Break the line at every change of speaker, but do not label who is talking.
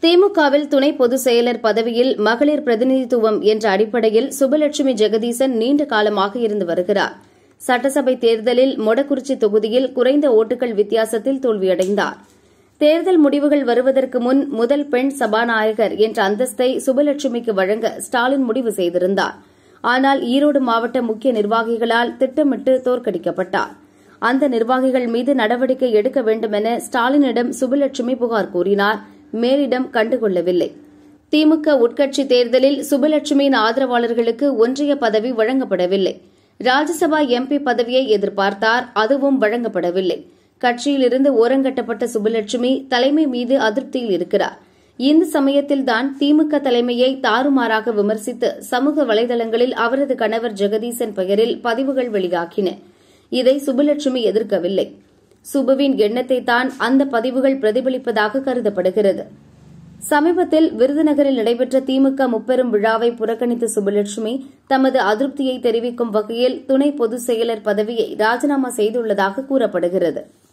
திமுகவில் துணை பொதுச் செயலர் பதவியில் மகளிர் பிரதிநிதித்துவம் என்ற அடிப்படையில் சுபலட்சுமி ஜெகதீசன் நீண்ட காலமாக இருந்து வருகிறார் சட்டசபை தேர்தலில் மொடக்குறிச்சி தொகுதியில் குறைந்த ஓட்டுகள் வித்தியாசத்தில் தோல்வியடைந்தார் தேர்தல் முடிவுகள் வருவதற்கு முன் முதல் பெண் சபாநாயகர் என்ற அந்தஸ்தை சுபலட்சுமிக்கு வழங்க ஸ்டாலின் முடிவு செய்திருந்தார் ஆனால் ஈரோடு மாவட்ட முக்கிய நிர்வாகிகளால் திட்டமிட்டு தோற்கடிக்கப்பட்டார் அந்த நிர்வாகிகள் மீது நடவடிக்கை எடுக்க வேண்டும் என ஸ்டாலினிடம் சுபலட்சுமி புகார் கூறினார் மேலிடம் கண்டுகொள்ளவில்லை திமுக உட்கட்சி தேர்தலில் சுபலட்சுமியின் ஆதரவாளர்களுக்கு ஒன்றிய பதவி வழங்கப்படவில்லை ராஜ்யசபா எம்பி பதவியை எதிர்பார்த்தார் அதுவும் வழங்கப்படவில்லை கட்சியிலிருந்து ஓரங்கட்டப்பட்ட சுபலட்சுமி தலைமை மீது அதிருப்தியில் இருக்கிறார் இந்த சமயத்தில்தான் திமுக தலைமையை தாறுமாறாக விமர்சித்து சமூக வலைதளங்களில் அவரது கணவர் ஜெகதீசன் பெயரில் பதிவுகள் வெளியாகின இதை சுபலட்சுமி எதிர்க்கவில்லை சுபுவின் எண்ணத்தை தான் அந்த பதிவுகள் பிரதிபலிப்பதாக கருதப்படுகிறது சமீபத்தில் விருதுநகரில் நடைபெற்ற திமுக முப்பெரும் விழாவை புறக்கணித்த சுபலட்சுமி தமது அதிருப்தியை தெரிவிக்கும் வகையில் துணை பொதுச் செயலர் பதவியை ராஜினாமா செய்துள்ளதாக கூறப்படுகிறது